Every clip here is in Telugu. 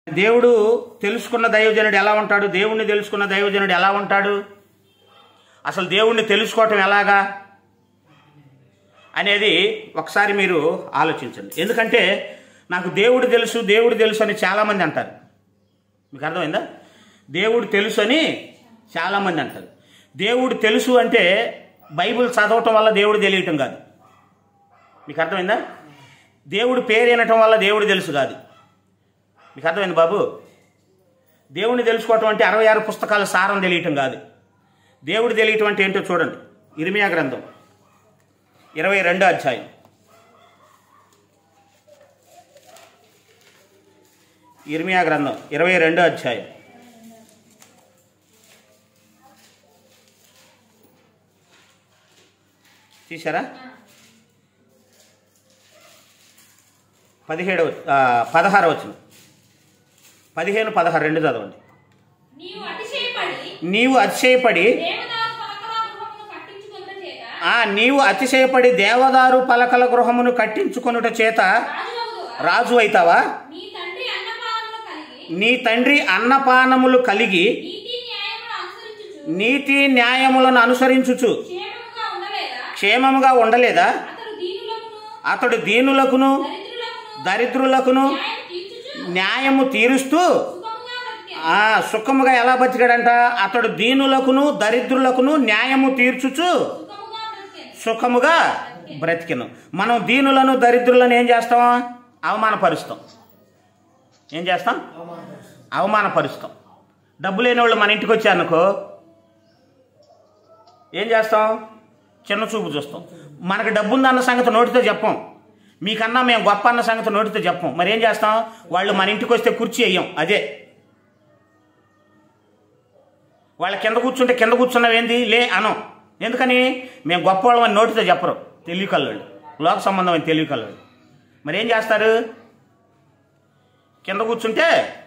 దేవుడు తెలుసుకున్న దైవజనుడు ఎలా ఉంటాడు దేవుణ్ణి తెలుసుకున్న దైవజనుడు ఎలా ఉంటాడు అసలు దేవుణ్ణి తెలుసుకోవటం ఎలాగా అనేది ఒకసారి మీరు ఆలోచించండి ఎందుకంటే నాకు దేవుడు తెలుసు దేవుడు తెలుసు అని చాలామంది అంటారు మీకు అర్థమైందా దేవుడు తెలుసు అని చాలామంది అంటారు దేవుడు తెలుసు అంటే బైబిల్ చదవటం వల్ల దేవుడు తెలియటం కాదు మీకు అర్థమైందా దేవుడు పేరు వినటం వల్ల దేవుడు తెలుసు కాదు మీకు అర్థమైంది బాబు దేవుడిని తెలుసుకోవటం అంటే అరవై ఆరు పుస్తకాల సారం తెలియటం కాదు దేవుడు తెలియటం అంటే ఏంటో చూడండి ఇరిమియా గ్రంథం ఇరవై రెండో అధ్యాయం ఇర్మియా గ్రంథం ఇరవై రెండో అధ్యాయం తీసారా పదిహేడవ ఆ, పదహారవ వచ్చిన పదిహేను పదహారు రెండు చదవండి నీవు అతిశయపడి నీవు అతిశయపడి దేవదాసు పలకలాగృహమును కట్టించుకొనుట చేత ఆ నీవు అతిశయపడి దేవదారు పలకల గృహమును కట్టించుకొనుట చేత రాజువగుదువా? రాజు అవుతావా నీ తండ్రి అన్నపానములు కలిగి నీ తండ్రి అన్నపానములు కలిగి నీతి న్యాయమును అనుసరించుచు నీతి న్యాయములను అనుసరించుచు క్షేమముగా ఉండలేదా క్షేమముగా ఉండలేదా అతడు దీనులకును అతడు దీనులకును దరిద్రులకును దరిద్రులకును న్యాయం తీర్చుచు న్యాయము తీరుస్తూ సుఖముగా బ్రతికెను. ఆ సుఖముగా ఎలా బతికాడంట అతడు దీనులకును దరిద్రులకును న్యాయము తీర్చుచు సుఖముగా బ్రతికెను. సుఖముగా బ్రతికెను మనం దీనులను దరిద్రులను ఏం చేస్తాం అవమానపరుస్తాం ఏం చేస్తాం అవమానపరుస్తాం డబ్బు లేని వాళ్ళు మన ఇంటికి వచ్చారనుకో ఏం చేస్తాం చిన్న చూపు చూస్తాం మనకు డబ్బు ఉందన్న సంగతి నోటితో చెప్పం మీకన్నా మేము గొప్ప అన్న సంగతి నోటితో చెప్పం మరి ఏం చేస్తాం వాళ్ళు మన ఇంటికి వస్తే కుర్చీ వేయం అదే వాళ్ళ కింద కూర్చుంటే కింద కూర్చున్నావేంది లే అనం ఎందుకని మేము గొప్పవాళ్ళం అని నోటితో చెప్పరు తెలివికల్లోళ్ళు లోక సంబంధమైన తెలివికల్లోళ్ళు మరి ఏం చేస్తారు కింద కూర్చుంటే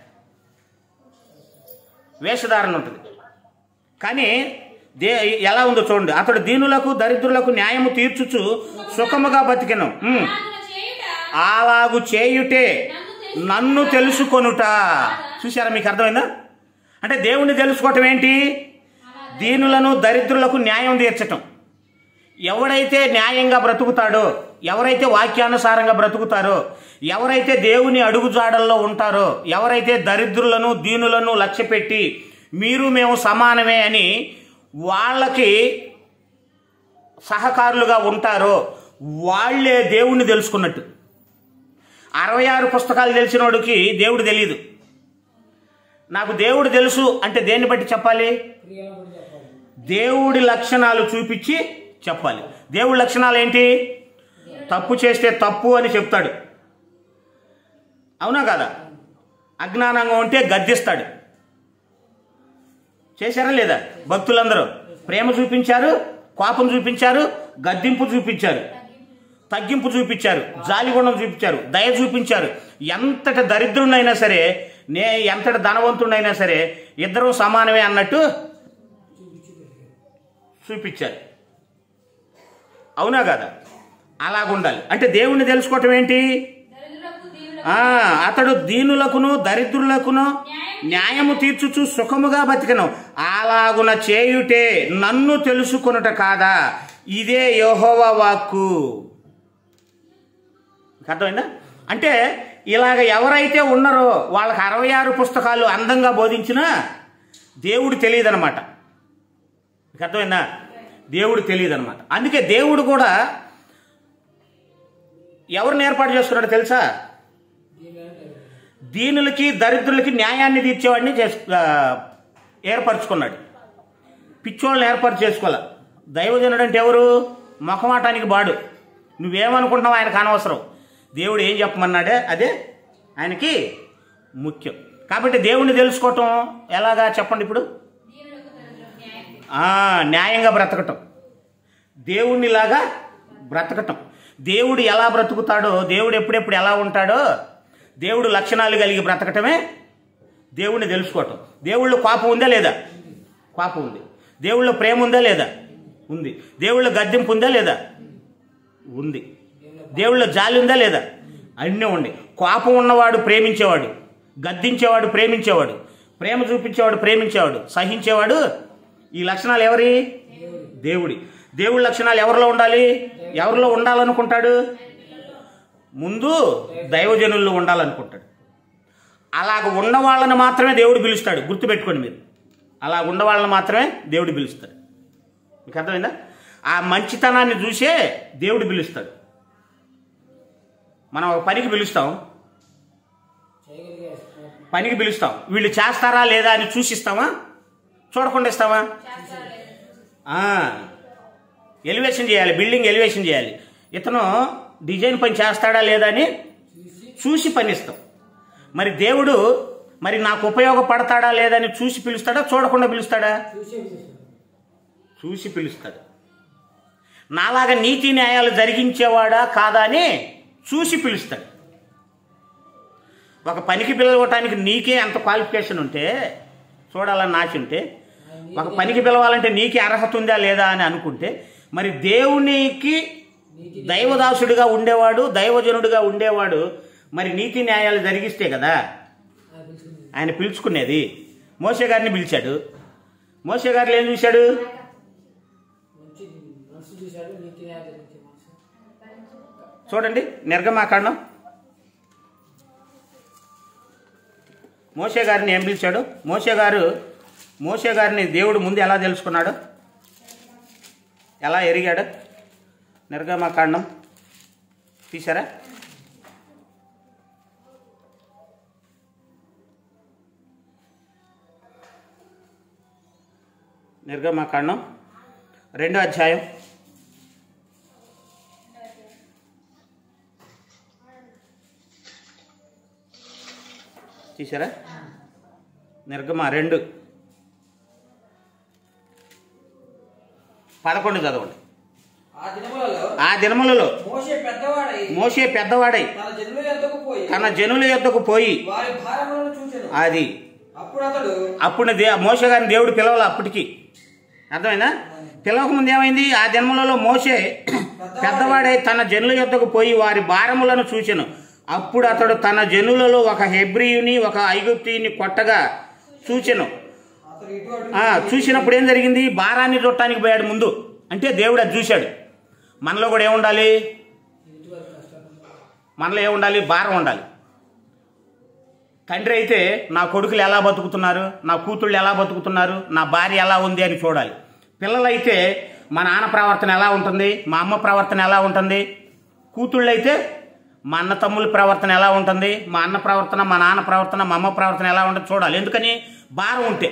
వేషధారణ ఉంటుంది కానీ దే ఎలా ఉందో చూడండి అతడు దీనులకు దరిద్రులకు న్యాయము తీర్చుచు సుఖముగా బతికెను ఉమ్. అలాగున చేయుట అలాగు చేయుటే నన్ను తెలుసుకొనుట చూసారా మీకు అర్థమైందా అంటే దేవుణ్ణి తెలుసుకోవటం ఏంటి దీనులను దరిద్రులకు న్యాయం తీర్చటం ఎవడైతే న్యాయంగా బ్రతుకుతాడో ఎవరైతే వాక్యానుసారంగా బ్రతుకుతారో ఎవరైతే దేవుని అడుగుజాడల్లో ఉంటారో ఎవరైతే దరిద్రులను దీనులను లక్ష్యపెట్టి మీరు మేము సమానమే అని వాళ్ళకి సహకారులుగా ఉంటారో వాళ్ళే దేవుణ్ణి తెలుసుకున్నట్టు అరవై ఆరు పుస్తకాలు తెలిసినోడికి దేవుడు తెలియదు నాకు దేవుడు తెలుసు అంటే దేన్ని బట్టి చెప్పాలి దేవుడి లక్షణాలు చూపించి చెప్పాలి దేవుడి లక్షణాలు ఏంటి తప్పు చేస్తే తప్పు అని చెప్తాడు అవునా కదా అజ్ఞానంగా ఉంటే గద్దిస్తాడు చేశారా లేదా భక్తులందరూ ప్రేమ చూపించారు కోపం చూపించారు గద్దింపు చూపించారు తగ్గింపు చూపించారు జాలిగుణం చూపించారు దయ చూపించారు ఎంతటి దరిద్రునైనా సరే నే ఎంతటి ధనవంతుడైనా సరే ఇద్దరూ సమానమే అన్నట్టు చూపించారు అవునా కదా అలాగుండాలి అంటే దేవుణ్ణి తెలుసుకోవటం ఏంటి దరిద్రులకు దీనులకు ఆ, అతడు దీనులకును దరిద్రులకును న్యాయము తీర్చుచు సుఖముగా బతికను అలాగున చేయుటే నన్ను తెలుసుకొనుట కాదా ఇదే యెహోవ వాక్కు మీకు అర్థమైందా అంటే ఇలాగ ఎవరైతే ఉన్నారో వాళ్ళకి అరవై ఆరు పుస్తకాలు అందంగా బోధించినా దేవుడు తెలియదనమాట మీకు అర్థమైందా దేవుడు తెలియదనమాట అందుకే దేవుడు కూడా ఎవరిని ఏర్పాటు చేసుకున్నాడు తెలుసా దీనులకి దరిద్రులకి న్యాయాన్ని తీర్చేవాడిని చేసు ఆ, ఏర్పరచుకున్నాడు పిచ్చోళ్ళని ఏర్పాటు చేసుకోవాల దైవజనుడు అంటే ఎవరు మొఖమాటానికి బాడు నువ్వేమనుకుంటున్నావు ఆయనకు అనవసరం దేవుడు ఏం చెప్పమన్నాడే అదే ఆయనకి ముఖ్యం కాబట్టి దేవుణ్ణి తెలుసుకోవటం ఎలాగా చెప్పండి ఇప్పుడు దీనులకు దరిద్రులకు న్యాయం తీర్చు. ఆ, న్యాయంగా బ్రతకటం దేవుణ్ణిలాగా బ్రతకటం దేవుడు ఎలా బ్రతుకుతాడో దేవుడు ఎప్పుడెప్పుడు ఎలా ఉంటాడో దేవుడు లక్షణాలు కలిగి బ్రతకటమే దేవుణ్ణి తెలుసుకోవటం దేవుళ్ళు కోపం ఉందా లేదా కోపం ఉంది దేవుళ్ళ ప్రేమ ఉందా లేదా ఉంది దేవుళ్ళ గద్దెంపు ఉందా లేదా ఉంది దేవుళ్ళ జాలి ఉందా లేదా అన్నీ ఉండి కోపం ఉన్నవాడు ప్రేమించేవాడు గద్దించేవాడు ప్రేమించేవాడు ప్రేమ చూపించేవాడు ప్రేమించేవాడు సహించేవాడు ఈ లక్షణాలు ఎవరి దేవుడి దేవుడి లక్షణాలు ఎవరిలో ఉండాలి ఎవరిలో ఉండాలనుకుంటాడు ముందు దైవజనుల్లో ఉండాలనుకుంటాడు అలాగ ఉన్న వాళ్ళని మాత్రమే దేవుడు పిలుస్తాడు గుర్తుపెట్టుకోండి మీరు అలా ఉన్న వాళ్ళని మాత్రమే దేవుడు పిలుస్తాడు మీకు అర్థమైందా ఆ మంచితనాన్ని చూసే దేవుడు పిలుస్తాడు మనం ఒక పనికి పిలుస్తాం చేయగలిగే పనికి పిలుస్తాం వీళ్ళు చేస్తారా లేదా అని చూసిస్తామా చూడకుండా ఇస్తామా చేస్తారా లేదా? ఆ, ఎలివేషన్ చేయాలి బిల్డింగ్ ఎలివేషన్ చేయాలి ఇతను డిజైన్ పని చేస్తాడా లేదా అని చూసి పని ఇస్తాం మరి దేవుడు మరి నాకు ఉపయోగపడతాడా లేదా అని చూసి పిలుస్తాడా చూడకుండా పిలుస్తాడా చూసే చూసాడు చూసి పిలుస్తాడు నాలాగా నీతి న్యాయాలు జరిగించేవాడా కాదా అని చూసి పిలుస్తాడు ఒక పనికి పిలవటానికి నీకే అంత క్వాలిఫికేషన్ ఉంటే చూడాలని ఆశ ఉంటే ఒక పనికి పిలవాలంటే నీకే అర్హత ఉందా లేదా అని అనుకుంటే మరి దేవునికి దైవదాసుడిగా ఉండేవాడు దైవజనుడిగా ఉండేవాడు మరి నీతి న్యాయాలు జరిగిస్తే కదా ఆయన పిలుచుకుంది ఆయన పిలుచుకునేది మోసే గారిని పిలిచాడు మోసే గారు ఏం చూశాడు మంచి మనసు చూశాడు నీతి న్యాయం జరిగించే మనసు చూడండి నిర్గమాకాండం మోసే గారిని ఏం పిలిచాడు మోసే గారు మోసే గారిని దేవుడు ముందు ఎలా తెలుసుకున్నాడు ఎలా ఎరిగాడు నిర్గమాకాండం తీసారా నిర్గమాకాండం రెండో అధ్యాయం తీసారా నిర్గమ రెండు పదకొండు చదవండి ఆ దినములలో ఆ దినములలో మోషే పెద్దవాడై మోసే పెద్దవాడై తన జనుల యొద్దకు పోయి తన జనుల యొద్దకు పోయి వారి భారములను చూచెను అది అప్పుడు అతడు అప్పుడు దే మోసే గారిని దేవుడు పిలవాలి అప్పటికి అర్థమైందా పిలవక ముందు ఏమైంది ఆ జన్మలలో మోసే పెద్దవాడై తన జనుల యొద్దకు పోయి వారి భారములను చూచెను అప్పుడు అతడు తన జనులలో ఒక హెబ్రియుని ఒక ఐగుప్తిని కొట్టగా చూచెను అతడు ఇటు అటు ఆ, చూసినప్పుడు ఏం జరిగింది భారాన్ని చూడటానికి పోయాడు ముందు అంటే దేవుడు అది చూశాడు మనలో కూడా ఏముండాలి ఇటువైపు కష్టాలు మనలో ఏముండాలి భారం ఉండాలి తండ్రి అయితే నా కొడుకులు ఎలా బతుకుతున్నారు నా కూతుళ్ళు ఎలా బతుకుతున్నారు నా భార్య ఎలా ఉంది అని చూడాలి పిల్లలైతే మా నాన్న ప్రవర్తన ఎలా ఉంటుంది మా అమ్మ ప్రవర్తన ఎలా ఉంటుంది కూతుళ్ళు అయితే మా అన్న తమ్ముల ప్రవర్తన ఎలా ఉంటుంది మా అన్న ప్రవర్తన మా నాన్న ప్రవర్తన మా అమ్మ ప్రవర్తన ఎలా ఉంటుంది చూడాలి ఎందుకని భారం ఉంటే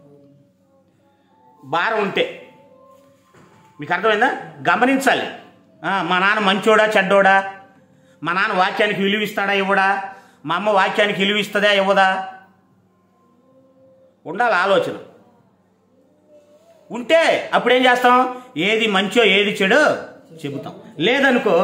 భారం ఉంటే మీకు అర్థమైందా గమనించాలి ఆ, మా నాన్న మంచోడా చెడ్డోడా మా నాన్న వాక్యానికి విలువ ఇస్తాడా ఇవ్వడా మా అమ్మ వాక్యానికి విలువ ఇస్తుందా ఇవ్వదా ఉండాలి ఆలోచన ఉంటే అప్పుడేం చేస్తాం ఏది మంచో ఏది చెడో చెబుతాం లేదనుకో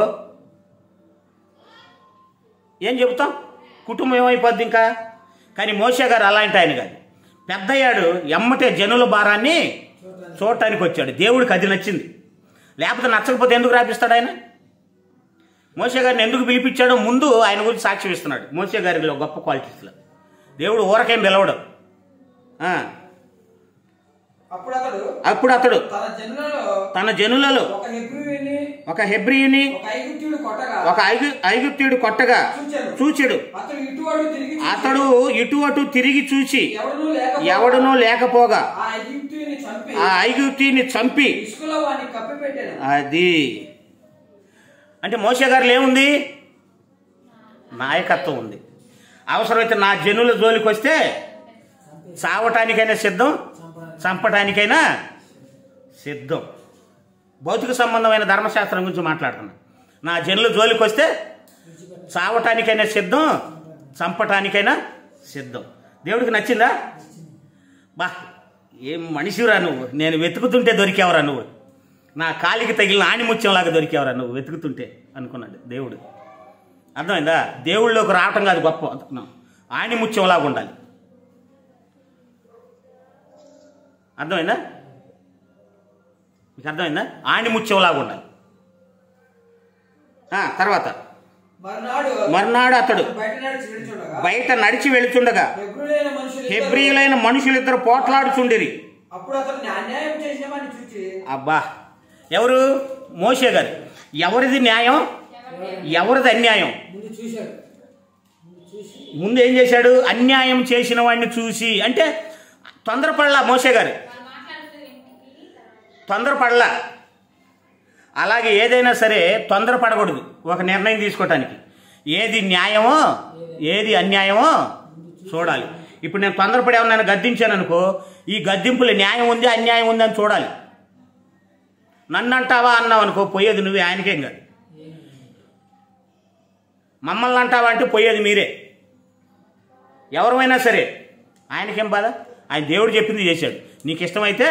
ఏం చెబుతాం కుటుంబం ఏమైపోద్ది ఇంకా కానీ మోసే గారు అలాంటి ఆయన కాదు పెద్దయ్యాడు ఎమ్మటే జనుల భారాన్ని చూడటానికి వచ్చాడు దేవుడికి అది నచ్చింది లేకపోతే నచ్చకపోతే ఎందుకు రాపిస్తాడు ఆయన మోసే గారిని ఎందుకు పిలిపించాడో ముందు ఆయన గురించి సాక్ష్యం ఇస్తున్నాడు మోసే గారిలో గొప్ప క్వాలిటీస్లో దేవుడు ఊరకేం పిలవడు ఆ, అప్పుడు అతడు అప్పుడు అతడు తన జనులలో తన జనులలో ఒక హెబ్రియుని ఒక హెబ్రియుని ఒక ఐగుప్తుడు కొట్టగా ఒక ఐగు ఐగుప్తుడు కొట్టగా చూచెను చూచెడు అతడు ఇటు అటు తిరిగి చూచి, అతడు ఇటు అటు తిరిగి చూచి ఎవడునూ లేక ఎవడునూ లేకపోగా ఆ ఐగుప్తుని చంపి ఆ ఐగుప్తిని చంపి ఇసుకలో వాడిని కప్పి పెట్టాను అది అంటే మోసే గారిలో ఏముంది నాయకత్వం ఉంది అవసరమైతే నా జనుల జోలికి వస్తే చావటానికైనా సిద్ధం చంపటానికైనా సిద్ధం భౌతిక సంబంధమైన ధర్మశాస్త్రం గురించి మాట్లాడుతున్నా నా జనుల జోలికి వస్తే చావటానికైనా సిద్ధం చంపటానికైనా సిద్ధం దేవుడికి నచ్చిందా బా ఏం మనిషిరా నువ్వు నేను వెతుకుతుంటే దొరికావరా నువ్వు నా కాలికి తగిలిన ఆణిముత్యంలాగా దొరికావరా నువ్వు వెతుకుతుంటే అనుకున్నాడు దేవుడు అర్థమైందా దేవుళ్ళలోకి రావటం కాదు గొప్ప అనుకున్నాం ఆణిముత్యంలాగా ఉండాలి అర్థమైందా మీకు అర్థమైందా ఆణిముత్యంలాగా ఉండాలి ఆ, తర్వాత మర్నాడు మర్నాడు అతడు బయట నడిచి విడిచుండగా బయట నడిచి వెళుచుండగా హెబ్రులైన మనుషులు ఇద్దరు- హెబ్రియులైన మనుషులిద్దరు పోట్లాడుచుండిరి అప్పుడు అతను అన్యాయం చేసినామని చూచి అబ్బా ఎవరు మోషే గారు ఎవరిది న్యాయం ఎవరిది అన్యాయం ముందు చూశాడు ముందు చూసి ముందు ఏం చేశాడు అన్యాయం చేసిన వాడిని చూసి అంటే తొందరపడలా మోసే గారు వాళ్ళు మాట్లాడుతూ ఇంటికి తర్వాత తొందరపడలా అలాగే ఏదైనా సరే తొందరపడకూడదు ఒక నిర్ణయం తీసుకోవటానికి ఏది న్యాయమో ఏది అన్యాయమో చూడాలి ఇప్పుడు నేను తొందరపడి ఏమన్నా గద్దించాను అనుకో ఈ గద్దింపులో న్యాయం ఉంది అన్యాయం ఉంది అని చూడాలి నన్ను అంటావా అన్నావు అనుకో పోయేది నువ్వే ఆయనకేం కాదు మమ్మల్ని అంటావా అంటే పోయేది మీరే ఎవరైనా సరే ఆయనకేం బాధ ఆయన దేవుడు చెప్పింది చేశాడు నీకు ఇష్టమైతే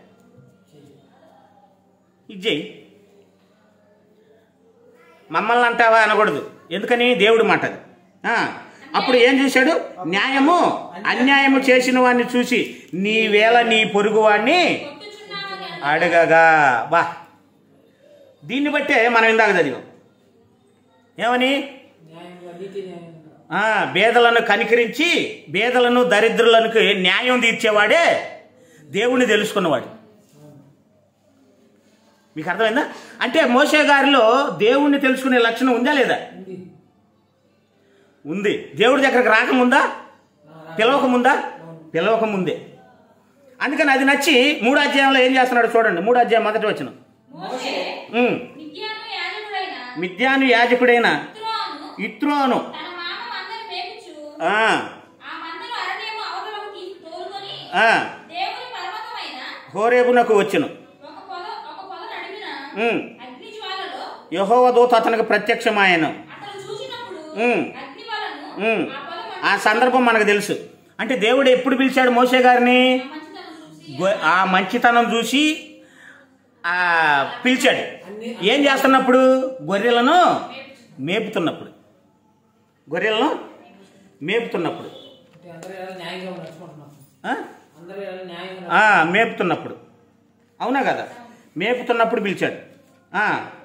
ఇది చెయ్యి మమ్మల్ని అంటావా అనకూడదు ఎందుకని దేవుడు మాట అది. ఆ, అప్పుడు ఏం చేశాడు న్యాయము అన్యాయము చేసిన వాడిని చూసి నీ వేళ నీ పొరుగు వాడిని కొట్టుచున్నామని అను- అడగగా బా దీన్ని బట్టే మనం ఇందాక చదివాం ఏమని న్యాయంగా నీతి న్యాయంగా ఆ, బేదలను కనికరించి బేదలను దరిద్రులను న్యాయం తీర్చేవాడే దేవుణ్ణి తెలుసుకున్నవాడు మీకు అర్థమైందా అంటే మోసే గారిలో దేవుణ్ణి తెలుసుకునే లక్షణం ఉందా లేదా ఉంది ఉంది దేవుడి దగ్గరకు రాకముందా పిలవకముందా పిలవకముందే అందుకని అది నచ్చి మూడో అధ్యాయంలో ఏం చేస్తున్నాడు చూడండి మూడో అధ్యాయం మొదటి వచ్చిన మోషే మిద్యాను యాజకుడైన మిథ్యాను యాజకుడైన ఇత్రోను ఇత్రోను తన మామ మందను మేపుచు ఆ, ఆ మందను అరణ్యము అవతలకు తీసి తోలుకొని ఆ, దేవుని పర్వతమైన హోరేబునకు వచ్చును ఒక పొద ఒక పొద నడిమిన ఉమ్. అగ్ని జ్వాలలో యహోవ దూత అతనికి ప్రత్యక్షమాయను అతను చూసినప్పుడు ఉమ్. అగ్ని వలను ఉమ్. ఆ పొద ఆ సందర్భం మనకు తెలుసు అంటే దేవుడు ఎప్పుడు పిలిచాడు మోసే గారిని మంచితనం చూసి గొ- ఆ మంచితనం చూసి ఆ పిలిచాడు ఏం చేస్తున్నప్పుడు గొర్రెలను మేపుతున్నప్పుడు గొర్రెలను మేపుతున్నప్పుడు అంటే అందరూ ఎలా న్యాయంగా నడుచుకుంటున్నాం ఆ? అందరూ ఎలా న్యాయంగా ఆ, మేపుతున్నప్పుడు అవునా కదా మేపుతున్నప్పుడు పిలిచాడు ఆ,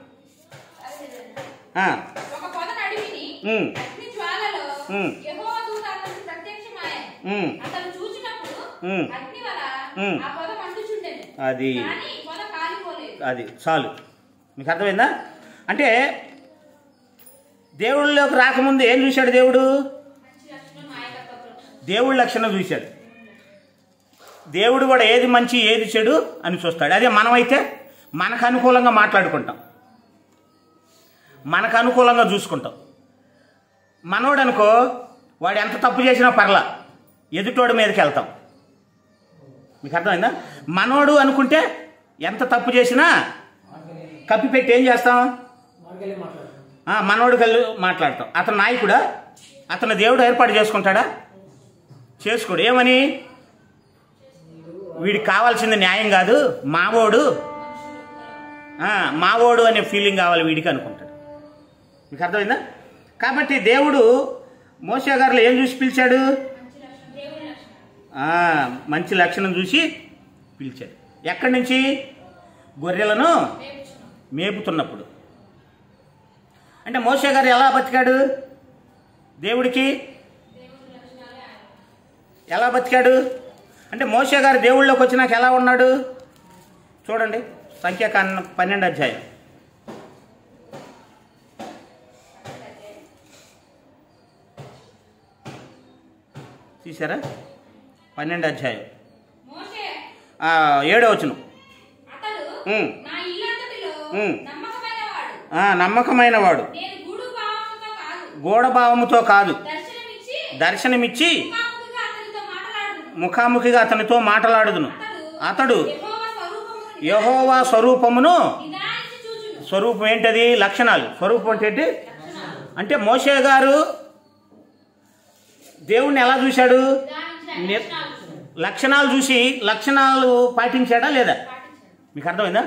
ఆ, ఒక పొద నడిమిని ఉమ్, అగ్ని జ్వాలలో ఉమ్. యెహోవా దూత అతనికి ప్రత్యక్షమాయెను. ఉమ్. అతను చూచినప్పుడు ఉమ్. అగ్ని వల ఉమ్. ఆ పొద మండుచుండెను అది కానీ పొద కాలిపోలేదు అది చాలు మీకు అర్థమైందా అంటే దేవుళ్ళలోకి రాకముందు ఏం చూశాడు దేవుడు మంచి లక్షణం నాయకత్వ లక్షణం దేవుడి లక్షణం చూశాడు దేవుడు కూడా ఏది మంచి ఏది చెడు అని చూస్తాడు అదే మనమైతే మనకు అనుకూలంగా మాట్లాడుకుంటాం మనకు అనుకూలంగా చూసుకుంటాం మనోడు అనుకో వాడు ఎంత తప్పు చేసినా పర్లా ఎదుటోడి మీదకి వెళ్తాం మీకు అర్థమైందా మనోడు అనుకుంటే ఎంత తప్పు చేసినా కప్పిపెట్టి ఏం చేస్తాం మార్కెళ్ళి మాట్లాడుతున్నాం ఆ, మనోడు కలిసి మాట్లాడతాం అతను నాయకుడా అతను దేవుడు ఏర్పాటు చేసుకుంటాడా చేసుకోడు ఏమని వీడికి కావాల్సింది న్యాయం కాదు మావోడు ఆ, మావోడు అనే ఫీలింగ్ కావాలి వీడికి అనుకుంటాడు మీకు అర్థమైందా కాబట్టి దేవుడు మోసే గారిలో ఏం చూసి పిలిచాడు మంచి లక్షణం దేవుని లక్షణం ఆ, మంచి లక్షణం చూసి పిలిచాడు ఎక్కడి నుంచి గొర్రెలను మేపుచున్నాం మేపుతున్నప్పుడు అంటే మోసే గారు ఎలా బతికాడు దేవుడికి దేవుని లక్షణాలే ఆయన ఎలా బతికాడు అంటే మోసే గారు దేవుళ్ళలోకి వచ్చినాక ఎలా ఉన్నాడు చూడండి సంఖ్యాకాండ పన్నెండు అధ్యాయం తీసారా పన్నెండు అధ్యాయం మోషే ఆ, ఏడో వచ్చును అతడు ఉమ్. నా ఇల్లంతటిలో ఉమ్. నమ్మకమైన వాడు ఆ, నమ్మకమైన వాడు నేను గూడు భావముతో కాదు గూఢభావముతో కాదు దర్శనమిచ్చి దర్శనమిచ్చి ముఖాముఖిగా అతనితో మాట్లాడును ముఖాముఖిగా అతనితో మాట్లాడుదును అతడు యెహోవా స్వరూపమును యహోవా స్వరూపమును నిదానించి చూచును స్వరూపం ఏంటది లక్షణాలు స్వరూపం అంటే ఏంటి అంటే మోషే గారు దేవుణ్ణి ఎలా చూశాడు నిదానించి ని- లక్షణాలు లక్షణాలు చూసి లక్షణాలు పాటించాడా లేదా పాటించాడు మీకు అర్థమైందా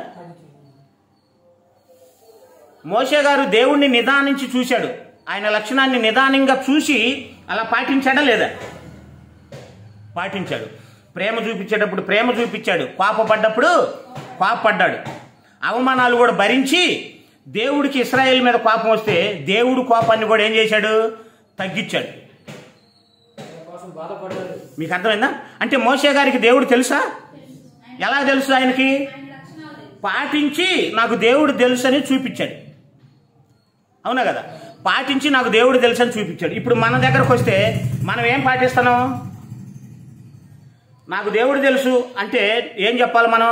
మోషే గారు దేవుణ్ణి నిదానించి చూశాడు ఆయన లక్షణాన్ని నిదానంగా చూసి అలా పాటించాడా లేదా పాటించాడు ప్రేమ చూపించేటప్పుడు ప్రేమ చూపించాడు కోపపడ్డప్పుడు కోపపడ్డాడు అవమానాలు కూడా భరించి దేవుడికి ఇస్రాయేల్ మీద కోపం వస్తే దేవుడు కోపాన్ని కూడా ఏం చేశాడు తగ్గించాడు ఆయన కోసం బాధపడ్డాడు మీకు అర్థమైందా అంటే మోసే గారికి దేవుడు తెలుసా ఎలా తెలుసు ఆయనకి ఆయన లక్షణాలు తెలుసు. పాటించి నాకు దేవుడు తెలుసు అని చూపించాడు అవునా కదా పాటించి నాకు దేవుడు తెలుసు అని చూపించాడు ఇప్పుడు మన దగ్గరకు వస్తే మనం ఏం పాటిస్తున్నాం నాకు దేవుడు తెలుసు అంటే ఏం చెప్పాలి మనం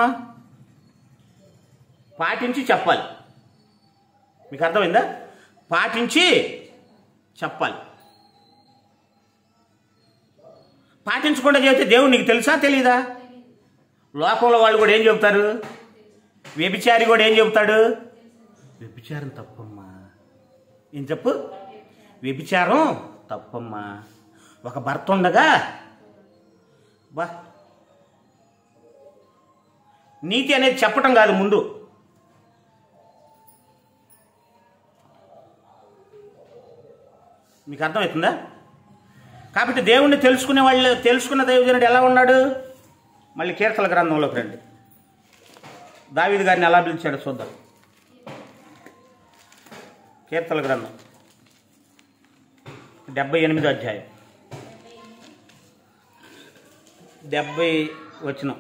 పాటించి చెప్పాలి మీకు అర్థమైందా పాటించి చెప్పాలి పాటించకుండా చెబితే దేవుడు నీకు తెలుసా తెలీదా లోకంలో వాళ్ళు కూడా ఏం చెబుతారు వ్యభిచారి కూడా ఏం చెబుతాడు వ్యభిచారం తప్పమ్మా ఏం చెప్పు వ్యభిచారం తప్పమ్మా ఒక భర్త ఉండగా బా నీతి అనేది చెప్పటం కాదు ముందు మీకు అర్థమవుతుందా కాబట్టి దేవుణ్ణి తెలుసుకునే వాళ్ళు తెలుసుకున్న దైవజనుడు ఎలా ఉన్నాడు మళ్ళీ కీర్తన గ్రంథంలోకి రండి దావీదు గారిని ఎలా పిలిచాడో చూద్దాం కీర్తన గ్రంథం డెబ్బై ఎనిమిదో అధ్యాయం డెబ్బై వచనం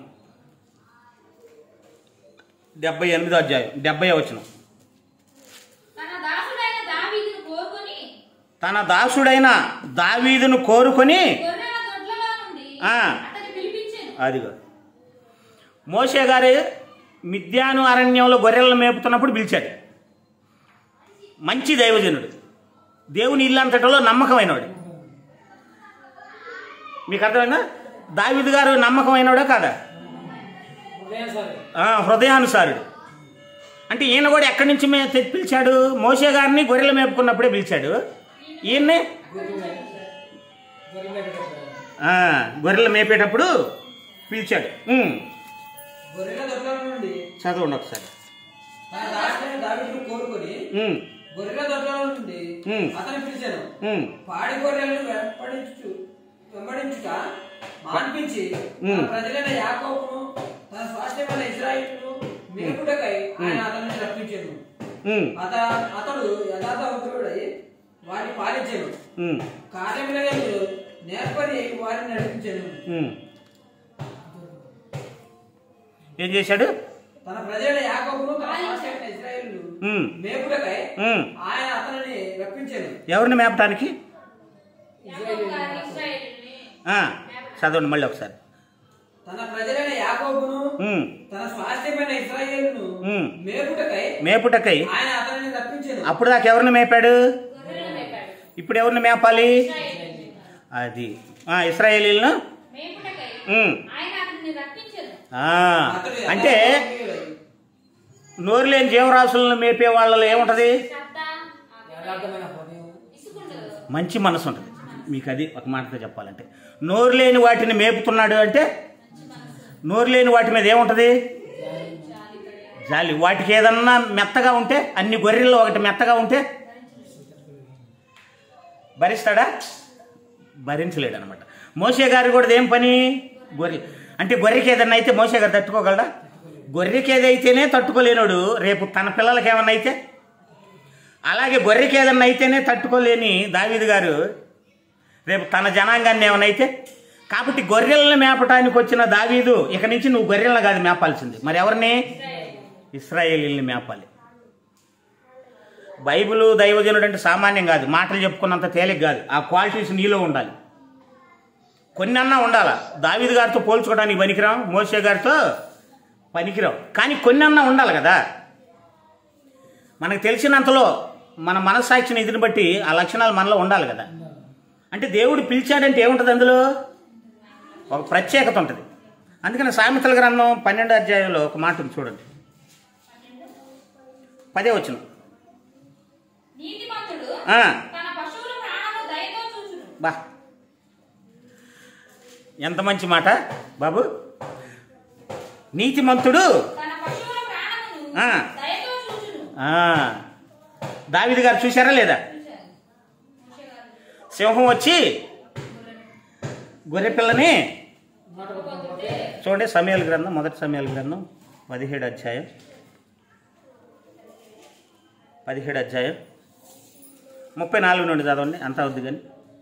డెబ్బై ఎనిమిదో అధ్యాయం డెబ్బై వచనం తన దాసుడైన దావీదును కోరుకొని తన దాసుడైన దావీదును కోరుకొని గొర్రెల దొడ్లలో నుండి ఆ. అతన్ని పిలిపించాను అదిగో మోషే గారు మిద్యాను అరణ్యంలో గొర్రెలను మేపుతున్నప్పుడు పిలిచాడు మంచి దైవజనుడు దేవుని ఇల్లంతటిలో నమ్మకమైనవాడు మీకు అర్థమైందా దావిదు గారు నమ్మకమైనవాడా కాదా ఉదయం సరే ఆ, హృదయానుసారుడు అంటే ఈయన కూడా ఎక్కడి నుంచి మే తె- పిలిచాడు మోషే గారిని గొర్రెలు మేపుకున్నప్పుడే పిలిచాడు ఈయన్ని గొర్రె గొర్రె పెట్టాడు ఆ, గొర్రెలు మేపేటప్పుడు పిలిచాడు ఉమ్, గొర్రెల దొడ్ల నుండి చదవండి ఒకసారి తన దాసుడైన దావీదును కోరుకొని ఉమ్, గొర్రెల దొడ్ల నుండి ఉమ్. అతను పిలిచాను ఉమ్, పాడి గొర్రెలను వెంబడించు వెంబడించుట మాన్పించి తన ఉమ్. ప్రజలైన యాకోబును తన స్వాస్థ్యమైన ఇజ్రాయిల్ను మేపుటకై ఆయన అతనిని రప్పించాను ఉమ్, అత అతడు యథార్థవంతుడై వారిని పాలించాను ఉమ్, కార్యములను నేర్పరి వారిని నడిపించాను ఉమ్. ఏం చేశాడు తన ప్రజలైన యాకోబును తన స్వాస్థ్యమైన ఇజ్రాయిల్ను ఉమ్, మేపుటకై ఉమ్. ఆయన అతనిని రప్పించాను ఎవరిని మేపటానికి యాకోబు గారు ఇశ్రాయేలుని ఆ, చదవండి మళ్ళీ ఒకసారి తన ప్రజలైన యాకోబును ఉమ్, తన స్వాస్థ్యమైన ఇస్రాయేలును ఉమ్. మేపుటకై మేపుటకై ఆయన అతనిని రప్పించాను అప్పుడు దాకా ఎవరిని మేపాడు గొర్రెలను మేపాడు ఇప్పుడు ఎవరిని మేపాలి ఇశ్రాయేలుని అది ఆ, ఇస్రాయేలీలను మేపుటకై ఉమ్. ఆయన అతన్ని రప్పించాను ఆ, అతడు అంటే యథార్థవంతుడై నోరు లేని జీవరాశులను మేపే వాళ్ళలో ఏముంటది శబ్ద యథార్థమైన హృదయం ఇసుకుండదు మంచి మనసు ఉంటుంది మీకు అది ఒక మాటతో చెప్పాలంటే నోరు లేని వాటిని మేపుతున్నాడు అంటే నోరు లేని వాటి మీద ఏముంటుంది జాలి వాటికి ఏదన్నా మెత్తగా ఉంటే అన్ని గొర్రెల్లో ఒకటి మెత్తగా ఉంటే భరిస్తాడా భరించలేడు అనమాట మోసే గారి కూడా ఏం పని గొర్రె అంటే గొర్రెకి ఏదన్నా అయితే మోసే గారు తట్టుకోగలడా గొర్రెకి ఏదైతేనే తట్టుకోలేనోడు రేపు తన పిల్లలకి ఏమన్నా అయితే అలాగే గొర్రెకి ఏదన్నా అయితేనే తట్టుకోలేని దావీదు గారు రేపు తన జనాంగాన్ని ఏమైనా అయితే కాబట్టి గొర్రెలను మేపటానికి వచ్చిన దావీదు ఇక నుంచి నువ్వు గొర్రెలను కాదు మేపాల్సింది మరి ఎవరిని ఇస్రాయేలీల్ని మేపాలి బైబిల్ దైవజనుడు అంటే సామాన్యం కాదు మాటలు చెప్పుకున్నంత తేలిక కాదు ఆ క్వాలిటీస్ నీలో ఉండాలి కొన్ని అన్నా ఉండాలా దావీదు గారితో పోల్చుకోవడానికి పనికిరాం మోసే గారితో పనికిరాం కానీ కొన్ని అన్నా ఉండాలి కదా మనకు తెలిసినంతలో మన మనస్సాక్షిని ఇదిని బట్టి ఆ లక్షణాలు మనలో ఉండాలి కదా అంటే దేవుడు పిలిచాడంటే ఏముంటుంది అందులో ఒక ప్రత్యేకత ఉంటుంది అందుకని సామెతల గ్రంథం పన్నెండు అధ్యాయంలో ఒక మాట ఉంది చూడండి పదే వచ్చిన నీతిమంతుడు ఆ. తన పశువుల ప్రాణము దయతో చూచును బా ఎంత మంచి మాట బాబు నీతిమంతుడు తన పశువుల ప్రాణమును ఆ. దయతో చూచును ఆ, దావీదు గారు చూశారా లేదా చూశారు. మోషే గారు. సింహం వచ్చి గొర్రె పిల్లని మాట పట్టుకుంటే చూడండి సమయాల గ్రంథం మొదటి సమయాల గ్రంథం పదిహేడు అధ్యాయం పదిహేడు అధ్యాయం ముప్పై నాలుగు నుండి చదవండి అంత అవుద్ది కానీ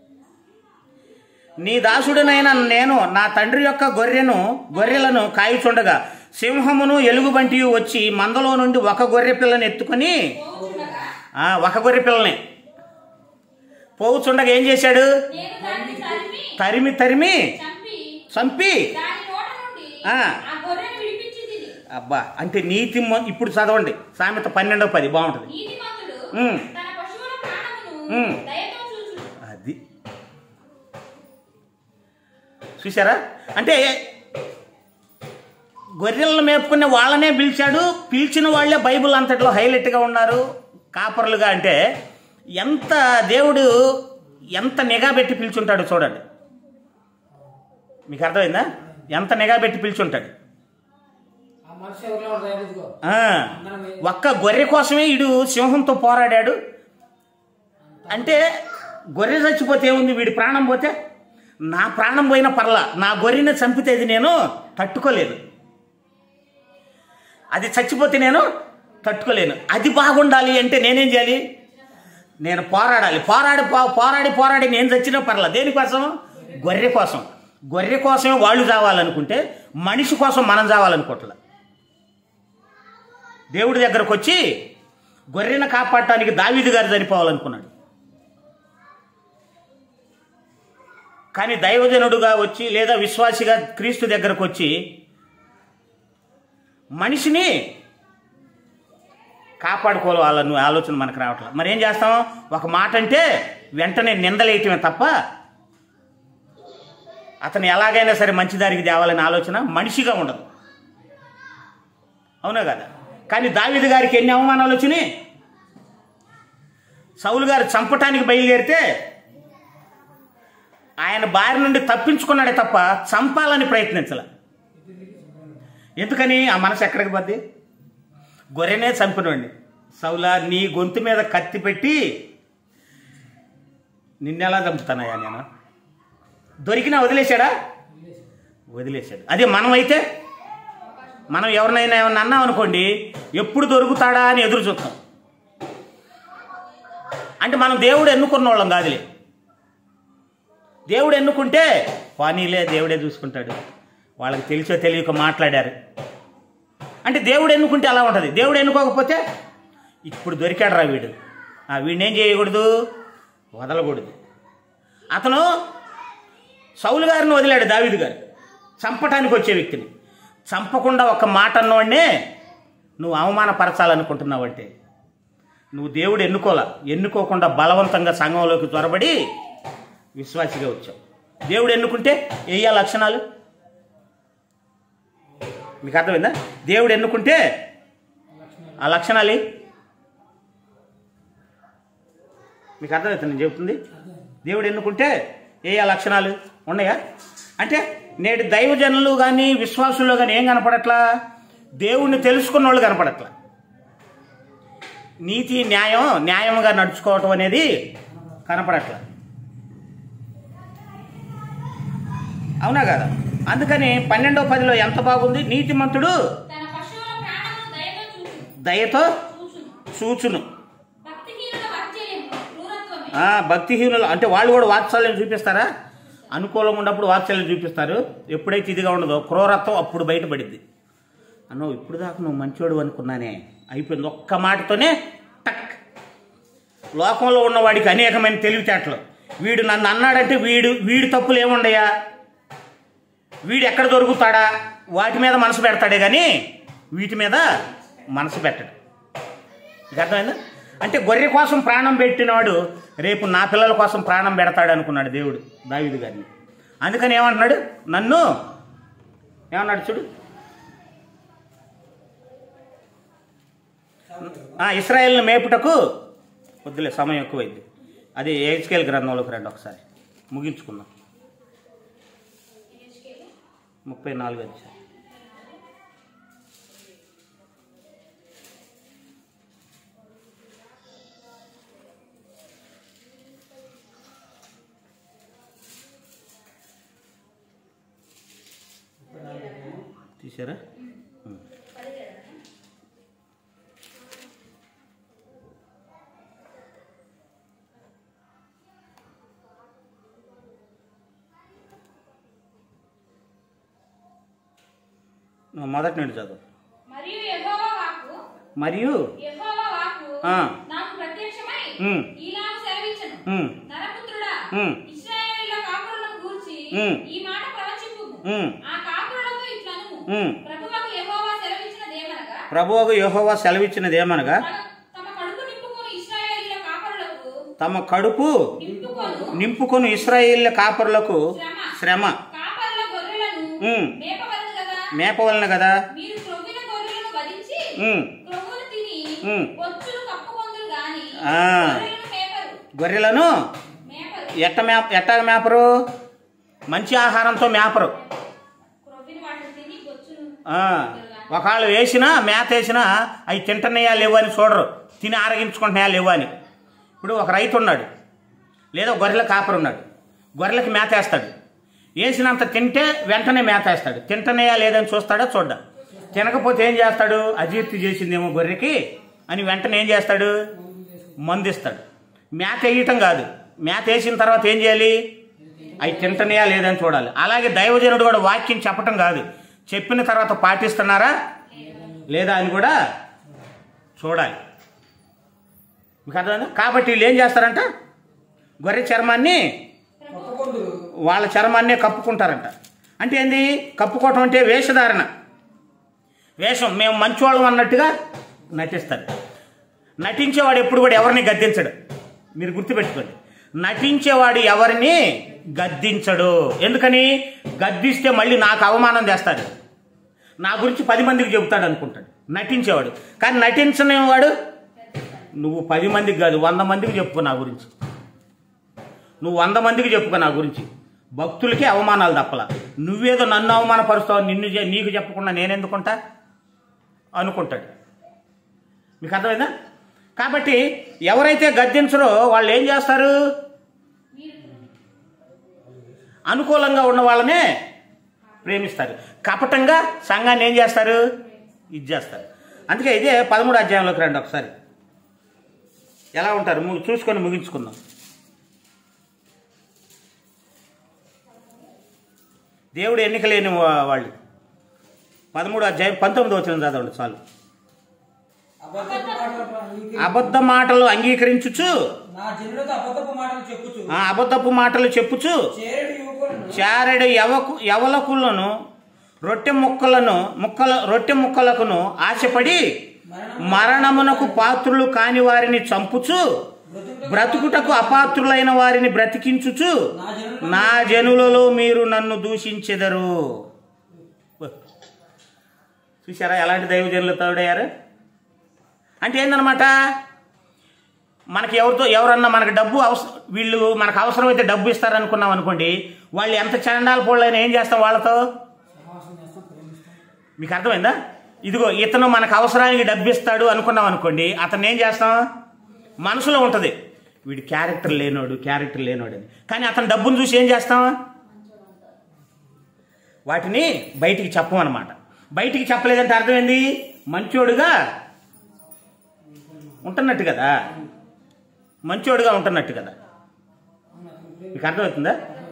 నీ దాసుడినైన నేను నా తండ్రి యొక్క గొర్రెను గొర్రెలను కాయుచుండగా సింహమును ఎలుగుబంటి వచ్చి మందలో నుండి ఒక గొర్రె పిల్లని ఎత్తుకొని పోవుచుండగా ఆ, ఒక గొర్రె పిల్లని పోవుచుండగా ఏం చేశాడు నేను దాన్ని తరిమి తరిమి తరిమి చంపి చంపి దాని నోట నుండి ఆ. ఆ గొర్రెను విడిపించి తిని అబ్బా అంటే నీతి మొ- ఇప్పుడు చదవండి సామెత పన్నెండో పది బాగుంటుంది నీతిమంతుడు ఉమ్. తన పశువుల ప్రాణమును ఉమ్. దయతో చూచును అది చూసారా అంటే గొర్రెలను మేపుకునే వాళ్ళనే పిలిచాడు పిలిచిన వాళ్ళే బైబిల్ అంతట్లో హైలైట్గా ఉన్నారు కాపర్లుగా అంటే ఎంత దేవుడు ఎంత నిఘా పెట్టి పిలుచుంటాడు చూడండి మీకు అర్థమైందా ఎంత నిఘా పెట్టి పిలుచుంటాడు ఆ మనిషి ఎవరిలో ఉంటాయి ఎందుకో ఆ, ఒక్క గొర్రె కోసమే వీడు సింహంతో పోరాడాడు అంటే గొర్రె చచ్చిపోతే ఏముంది వీడి ప్రాణం పోతే నా ప్రాణం పోయిన పర్లా నా గొర్రెని చంపితేది నేను తట్టుకోలేను అది చచ్చిపోతే నేను తట్టుకోలేను అది బాగుండాలి అంటే నేనేం చేయాలి నేను పోరాడాలి పోరాడి పో- పోరాడి పోరాడి నేను చచ్చినా పర్లా దేనికోసం గొర్రె కోసం గొర్రె కోసమే వాళ్ళు చావాలనుకుంటే మనిషి కోసం మనం చావాలనుకోవట్లే దేవుడి దగ్గరకు వచ్చి గొర్రెను కాపాడటానికి దావీదు గారు చనిపోవాలనుకున్నాడు కానీ దైవజనుడుగా వచ్చి లేదా విశ్వాసిగా క్రీస్తు దగ్గరకు వచ్చి మనిషిని కాపాడుకోవాలన్న ఆలోచన మనకు రావట్లేదు మరి ఏం చేస్తాం ఒక మాట అంటే వెంటనే నిందలేయటమే తప్ప అతను ఎలాగైనా సరే మంచి దారికి తేవాలనే ఆలోచన మనిషిగా ఉండదు అవునా కదా కానీ దావీదు గారికి ఎన్ని అవమానాలు వచ్చినాయి సౌలు గారు చంపటానికి బయలుదేరితే ఆయన బారి నుండి తప్పించుకున్నాడే తప్ప చంపాలని ప్రయత్నించాల ఎందుకని ఆ మనసు ఎక్కడికి పోద్ది గొర్రెనే చంపినండి సౌలా నీ గొంతు మీద కత్తి పెట్టి నిన్నెలా చంపుతానయ్యా నేను దొరికినా వదిలేశాడా వదిలేశాడు అదే మనమైతే మనం ఎవరినైనా ఏమన్నా అన్నాం అనుకోండి ఎప్పుడు దొరుకుతాడా అని ఎదురు చూస్తాం అంటే మనం దేవుడు ఎన్నుకున్న వాళ్ళం కాదులే దేవుడు ఎన్నుకుంటే పానీలే దేవుడే చూసుకుంటాడు వాళ్ళకి తెలిసో తెలియక మాట్లాడారు అంటే దేవుడు ఎన్నుకుంటే అలా ఉంటుంది దేవుడు ఎన్నుకోకపోతే ఇప్పుడు దొరికాడు రా వీడు ఆ వీడిని ఏం చేయకూడదు వదలకూడదు అతను సౌలు గారిని వదిలాడు దావీదు గారు చంపటానికి వచ్చే వ్యక్తిని చంపకుండా ఒక మాట అన్నవాడినే నువ్వు అవమానపరచాలనుకుంటున్నావంటే నువ్వు దేవుడు ఎన్నుకోలా ఎన్నుకోకుండా బలవంతంగా సంఘంలోకి చొరబడి విశ్వాసిగా వచ్చావు దేవుడు ఎన్నుకుంటే ఏ లక్షణాలు మీకు అర్థమైందా దేవుడు ఎన్నుకుంటే ఆ లక్షణాలు ఏ? మీకు అర్థమవుతుంది నేను చెబుతుంది దేవుడు ఎన్నుకుంటే ఏ ఆ లక్షణాలు ఉన్నాయా అంటే నేటి దైవజనులు కానీ విశ్వాసుల్లో కానీ ఏం కనపడట్లా దేవుణ్ణి తెలుసుకున్న వాళ్ళు కనపడట్లా నీతి న్యాయం న్యాయంగా నడుచుకోవటం అనేది కనపడట్లా అవునా కదా అందుకని పన్నెండో పదిలో ఎంత బాగుంది నీతిమంతుడు తన పశువుల ప్రాణమును దయతో చూచును దయతో చూచును సూచును భక్తిహీనుల వాత్సల్యము క్రూరత్వమే ఆ, భక్తిహీనులు అంటే వాళ్ళు కూడా వాత్సల్యం చూపిస్తారా అనుకూలంగా ఉన్నప్పుడు వాత్సల్యం చూపిస్తారు ఎప్పుడైతే ఇదిగా ఉండదో క్రూరత్వం అప్పుడు బయటపడింది అన్నో ఇప్పుడు దాకా నువ్వు మంచోడు అనుకున్నానే అయిపోయింది ఒక్క మాటతోనే టక్ లోకంలో ఉన్నవాడికి అనేకమైన తెలివితేటలు వీడు నన్ను అన్నాడంటే వీడు వీడి తప్పులు ఏముండయా వీడు ఎక్కడ దొరుకుతాడా వాటి మీద మనసు పెడతాడే కానీ వీటి మీద మనసు పెట్టడు మీకు అర్థమైందా అంటే గొర్రె కోసం ప్రాణం పెట్టినవాడు రేపు నా పిల్లల కోసం ప్రాణం పెడతాడు అనుకున్నాడు దేవుడు దావీదు గారిని అందుకని ఏమంటున్నాడు నన్ను ఏమన్నాడు చూడు ఆ, ఇస్రాయేల్ని మేపుటకు వద్దులే సమయం ఎక్కువైంది అది ఏజ్కేల్ గ్రంథంలోకి రండి ఒకసారి ముగించుకుందాం ముప్పై నాలుగు అధ్యాయం తీసారా ఉం. నువ్వు మొదటి నుండి చదువు మరియు యెహోవా వాక్కు మరియు యెహోవా వాక్కు ఆ. నాకు ప్రత్యక్షమై ఉమ్. ఈలాగు సెలవిచ్చెను. ఉమ్, నరపుత్రుడా, ఉమ్. ఇశ్రాయేలీయుల కాపురులను గూర్చి ఉమ్. ఈ మాట ప్రవచింపుము. ఉమ్. ఆ కాపురులతో ఇట్లనుము. ఉమ్. ప్రభువకు యెహోవా సెలవిచ్చినదేమనగా, ప్రభువుకు యెహోవా సెలవిచ్చినది ఏమనగా తమ తమ కడుపు నింపుకొని ఇశ్రాయేలీయుల కాపురులకు తమ కడుపు నింపుకొను నింపుకొని ఇస్రాయేల్ కాపరులకు శ్రమ. శ్రమ కాపరుల గొర్రెలను ఉమ్. మేపవలెను గదా. మేపవలన కదా మీరు క్రొవ్విన గొర్రెలను వధించి ఉమ్, క్రొవ్వును తిని ఉమ్. బొచ్చులు కప్పుకొందురు గాని ఆ. గొర్రెలను మేపరు గొర్రెలను మేపరు ఎట్ట మేప ఎట్ట మేపరు మంచి ఆహారంతో మేపరు క్రొవ్విన వాటిని తిని బొచ్చులు ఆ, ఒకవేళ వేసినా మేత వేసినా అవి తింటున్నాయా లేవు అని చూడరు తిని ఆరగించుకుంటున్నాయా లేవు అని ఇప్పుడు ఒక రైతు ఉన్నాడు లేదా ఒక గొర్రెల కాపరు ఉన్నాడు గొర్రెలకి మేత వేస్తాడు వేసినంత తింటే వెంటనే మేత వేస్తాడు తింటున్నాయా లేదని చూస్తాడా చూడ్డా తినకపోతే ఏం చేస్తాడు అజీర్తి చేసిందేమో గొర్రెకి అని వెంటనే ఏం చేస్తాడు మందిస్తాడు మేత వేయటం కాదు మేత వేసిన తర్వాత ఏం చేయాలి అవి తింటనేయా లేదని చూడాలి అలాగే దైవజనుడు కూడా వాక్యం చెప్పటం కాదు చెప్పిన తర్వాత పాటిస్తున్నారా లేదా అని కూడా చూడాలి మీకు అర్థమైందా కాబట్టి వీళ్ళు ఏం చేస్తారంట గొర్రె చర్మాన్ని కప్పుకొందురు వాళ్ళ చర్మాన్నే కప్పుకుంటారంట అంటే ఏంది కప్పుకోవటం అంటే వేషధారణ వేషం మేము మంచోళ్ళం అన్నట్టుగా నటిస్తారు నటించేవాడు ఎప్పుడు కూడా ఎవరిని గద్దించడు మీరు గుర్తుపెట్టుకోండి నటించేవాడు ఎవరిని గద్దించడు ఎందుకని గద్దిస్తే మళ్ళీ నాకు అవమానం చేస్తాడు నా గురించి పది మందికి చెబుతాడు అనుకుంటాడు నటించేవాడు కానీ నటించని వాడు నువ్వు పది మందికి కాదు వంద మందికి చెప్పుకో నా గురించి నువ్వు వంద మందికి చెప్పుకో నా గురించి భక్తులకి అవమానాలు తప్పలా నువ్వేదో నన్ను అవమానపరుస్తావు నిన్ను చె- నీకు చెప్పకుండా నేనెందుకుంటా అనుకుంటాడు మీకు అర్థమైందా కాబట్టి ఎవరైతే గద్దించరో వాళ్ళు ఏం చేస్తారు అనుకూలంగా ఉన్న వాళ్ళనే ప్రేమిస్తారు కపటంగా సంఘాన్ని ఏం చేస్తారు ఇది చేస్తారు అందుకే ఇదే పదమూడు అధ్యాయంలోకి రండి ఒకసారి ఎలా ఉంటారు ము- చూసుకొని ముగించుకుందాం దేవుడు ఎన్నిక లేని వా- వాళ్ళు పదమూడు అధ్యాయం పంతొమ్మిది వచ్చిన చదవండి చాలు అబద్ధపు మాటలు అంగీకరి- అబద్ధ మాటలు అంగీకరించుచు నా జనులతో అబద్ధపు మాటలు చెప్పుచు ఆ అబద్ధపు మాటలు చెప్పుచు చేరేడు యువకులను చారెడు యవకు యవలకులను రొట్టె ముక్కలను ముక్కల రొట్టె ముక్కలకును ఆశపడి మరణమునకు పాత్రులు కాని వారిని చంపుచు బ్రతుకుటకు అపాత్రులైన వారిని బ్రతికించుచు నా జనులు నా జనులలో మీరు నన్ను దూషించెదరు చూసారా ఎలాంటి దైవజనులు తోడయ్యారు అంటే ఏందనమాట మనకి ఎవరితో ఎవరన్నా మనకి డబ్బు అవసరం వీళ్ళు మనకు అవసరమైతే డబ్బు ఇస్తారనుకున్నాం అనుకోండి వాళ్ళు ఎంత చండాల పోళ్ళైనా ఏం చేస్తాం వాళ్ళతో మీకు అర్థమైందా ఇదిగో ఇతను మనకు అవసరానికి డబ్బు ఇస్తాడు అనుకున్నాం అనుకోండి అతను ఏం చేస్తాం మనసులో ఉంటుంది వీడి క్యారెక్టర్ లేనోడు క్యారెక్టర్ లేనోడు అని కానీ అతని డబ్బును చూసి ఏం చేస్తాం వాటిని బయటికి చెప్పమన్నమాట బయటికి చెప్పలేదంటే అర్థం ఏంది మంచోడుగా ఉంటున్నట్టు కదా మంచోడుగా ఉంటున్నట్టు కదా మీకు అర్థమవుతుందా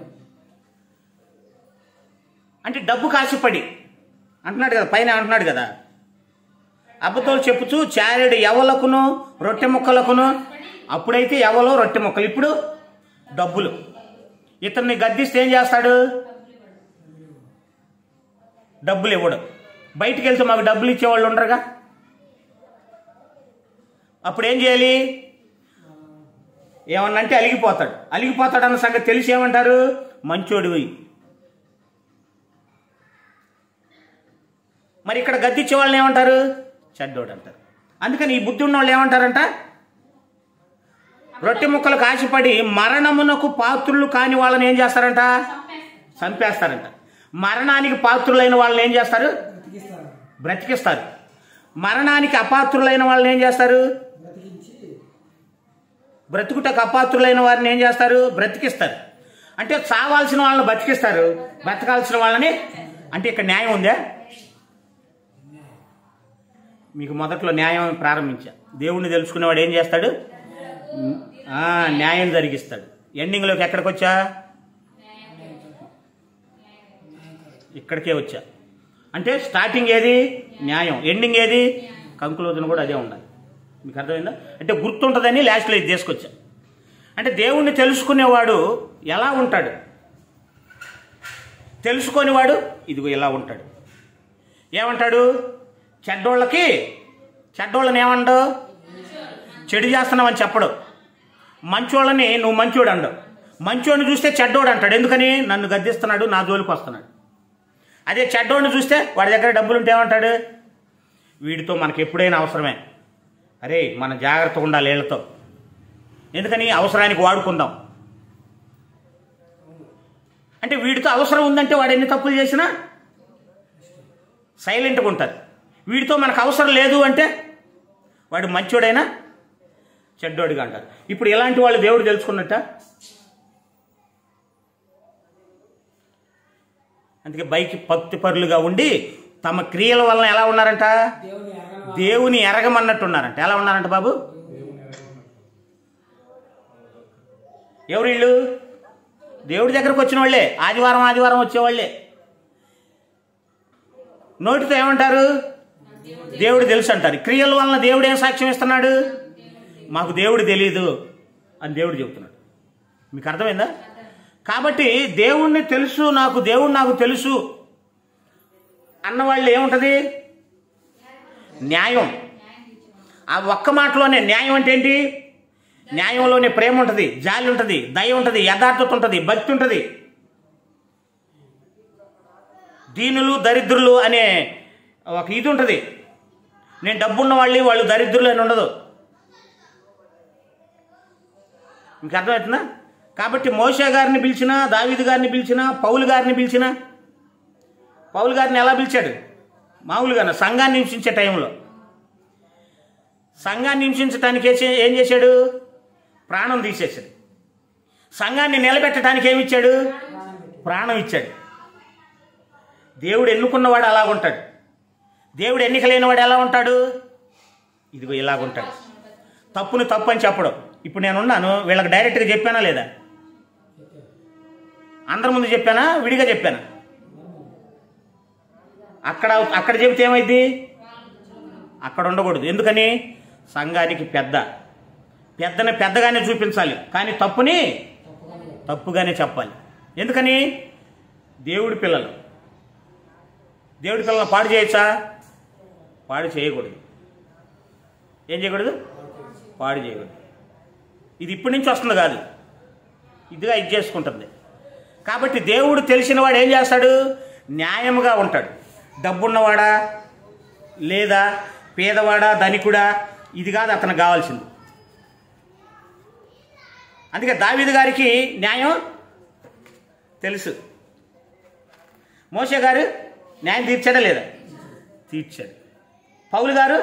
అంటే డబ్బు కాసిపడి అంటున్నాడు కదా పైన అంటున్నాడు కదా అబద్ధాలు చెప్పుచు చారెడు ఎవలకును రొట్టె ముక్కలకును అప్పుడైతే ఎవలో రొట్టె ముక్కలు ఇప్పుడు డబ్బులు ఇతన్ని గద్దిస్తే ఏం చేస్తాడు డబ్బులు ఇవ్వడు బయటికి వెళ్తే మాకు డబ్బులు ఇచ్చేవాళ్ళు ఉండరుగా అప్పుడు ఏం చేయాలి ఏమన్నంటే అలిగిపోతాడు అలిగిపోతాడు అన్న సంగతి తెలిసి ఏమంటారు మంచోడివి మరి ఇక్కడ గద్దిచ్చే వాళ్ళని ఏమంటారు చెడ్డోడు అంటారు అందుకని ఈ బుద్ధి ఉన్న వాళ్ళు ఏమంటారంట రొట్టె ముక్కలకు ఆశపడి మరణమునకు పాత్రులు కాని వాళ్ళని ఏం చేస్తారంట చంపేస్తారంట మరణానికి పాత్రులైన వాళ్ళని ఏం చేస్తారు బ్రతికిస్తారు బ్రతికిస్తారు మరణానికి అపాత్రులైన వాళ్ళని ఏం చేస్తారు బ్రతికించి బ్రతుకుటకు అపాత్రులైన వారిని ఏం చేస్తారు బ్రతికిస్తారు అంటే చావాల్సిన వాళ్ళని బతికిస్తారు బ్రతకాల్సిన వాళ్ళని అంటే ఇక్కడ న్యాయం ఉందా మీకు మొదట్లో న్యాయం ప్రారంభించా దేవుణ్ణి తెలుసుకునేవాడు ఏం చేస్తాడు ఆ, న్యాయం జరిగిస్తాడు ఎండింగ్లోకి ఎక్కడికి వచ్చా ఇక్కడికే వచ్చా అంటే స్టార్టింగ్ ఏది న్యాయం ఎండింగ్ ఏది కంక్లూజన్ కూడా అదే ఉండాలి మీకు అర్థమైందా అంటే గుర్తుంటుందని లాస్ట్లో ఇది తీసుకొచ్చా అంటే దేవుణ్ణి తెలుసుకునేవాడు ఎలా ఉంటాడు తెలుసుకునేవాడు ఇదిగో ఇలా ఉంటాడు ఏమంటాడు చెడ్డోళ్ళకి చెడ్డోళ్ళని ఏమండు చెడు చేస్తున్నామని చెప్పడు మంచోళ్ళని నువ్వు మంచోడు అండు మంచోడిని చూస్తే చెడ్డోడు అంటాడు ఎందుకని నన్ను గద్దిస్తున్నాడు నా జోలికి వస్తున్నాడు అదే చెడ్డోడిని చూస్తే వాడి దగ్గర డబ్బులు ఉంటే ఏమంటాడు వీడితో మనకి ఎప్పుడైనా అవసరమే అరే మన జాగ్రత్తగా ఉండాలి వీళ్ళతో ఎందుకని అవసరానికి వాడుకుందాం అంటే వీడితో అవసరం ఉందంటే వాడు ఎన్ని తప్పులు చేసినా సైలెంట్గా ఉంటారు వీడితో మనకు అవసరం లేదు అంటే వాడు మంచోడైనా చెడ్డోడిగా అంటారు ఇప్పుడు ఇలాంటి వాళ్ళు దేవుడు తెలుసుకున్నట్ట అందుకే బైక్ భక్తి పరులుగా ఉండి తమ క్రియల వలన ఎలా ఉన్నారంట దేవుని ఎరగని దేవుని ఎరగమన్నట్టు ఉన్నారంట ఎలా ఉన్నారంట బాబు ఎవరు వీళ్ళు దేవుడి దగ్గరకు వచ్చిన వాళ్ళే ఆదివారం ఆదివారం వచ్చేవాళ్ళే నోటితో ఏమంటారు దేవుడు తెలుసు అంటారు క్రియల వలన దేవుడు ఏం సాక్ష్యం ఇస్తున్నాడు మాకు దేవుడు తెలియదు అని దేవుడు చెబుతున్నాడు మీకు అర్థమైందా కాబట్టి దేవుణ్ణి తెలుసు నాకు దేవుడు నాకు తెలుసు అన్నవాళ్ళు ఏముంటుంది న్యాయం ఆ ఒక్క మాటలోనే న్యాయం అంటే ఏంటి న్యాయంలోనే ప్రేమ ఉంటుంది జాలి ఉంటుంది దయ ఉంటుంది యథార్థత ఉంటుంది భక్తి ఉంటుంది దీనులు దరిద్రులు అనే ఒక ఇది ఉంటుంది నేను డబ్బున్న వాళ్ళు వాళ్ళు దరిద్రులు అని ఉండదు మీకు అర్థమవుతుందా కాబట్టి మోషే గారిని పిలిచినా దావీదు గారిని పిలిచినా పౌలు గారిని పిలిచినా పౌలు గారిని ఎలా పిలిచాడు మామూలుగా సంఘాన్ని హింసించే టైంలో సంఘాన్ని హింసించడానికి ఏసే- ఏం చేశాడు ప్రాణం తీసేశాడు సంఘాన్ని నిలబెట్టడానికి ఏమి ఇచ్చాడు ప్రాణం ఇచ్చాడు దేవుడు ఎన్నుకున్నవాడు అలా ఉంటాడు దేవుడు ఎన్నిక లేనివాడు ఎలా ఉంటాడు ఇదిగో ఇలాగుంటాడు తప్పును తప్పు అని చెప్పడం ఇప్పుడు నేను ఉన్నాను వీళ్ళకి డైరెక్ట్గా చెప్పానా లేదా అందరి ముందు చెప్పానా విడిగా చెప్పానా అక్కడ అక్కడ చెబితే ఏమైంది అక్కడ ఉండకూడదు ఎందుకని సంఘానికి పెద్ద పెద్దని పెద్దగానే చూపించాలి కానీ తప్పుని తప్పుగానే చెప్పాలి ఎందుకని దేవుడి పిల్లలు దేవుడి పిల్లలు పాడు చేయొచ్చా పాడు చేయకూడదు ఏం చేయకూడదు పాడు చేయకూడదు ఇది ఇప్పటి నుంచి వస్తుంది కాదు ఇదిగా ఇది చేసుకుంటుంది కాబట్టి దేవుడు తెలిసిన వాడు ఏం చేస్తాడు న్యాయముగా ఉంటాడు డబ్బున్నవాడా లేదా పేదవాడా ధనికుడా ఇది కాదు అతనికి కావాల్సింది అందుకే దావీదు గారికి న్యాయం తెలుసు మోసే గారు న్యాయం తీర్చాడా లేదా తీర్చాడు పౌలు గారు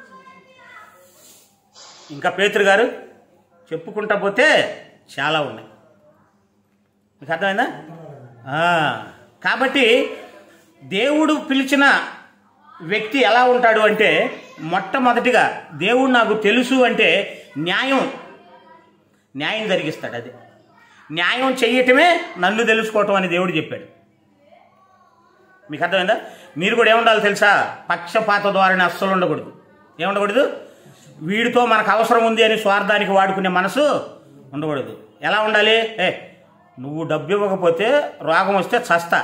ఇంకా పేతురు గారు చెప్పుకుంటా పోతే చాలా ఉన్నాయి మీకు అర్థమైందా ఆ, కాబట్టి దేవుడు పిలిచిన వ్యక్తి ఎలా ఉంటాడు అంటే మొట్టమొదటిగా దేవుడు నాకు తెలుసు అంటే న్యాయం న్యాయం జరిగిస్తాడు అది న్యాయం చెయ్యటమే నన్ను తెలుసుకోవటం అని దేవుడు చెప్పాడు మీకు అర్థమైందా మీరు కూడా ఏముండాలి తెలుసా పక్షపాత ద్వారానే అస్సలు ఉండకూడదు ఏముండకూడదు వీడితో మనకు అవసరం ఉంది అని స్వార్థానికి వాడుకునే మనసు ఉండకూడదు ఎలా ఉండాలి ఏ నువ్వు డబ్బు ఇవ్వకపోతే రోగం వస్తే చస్తా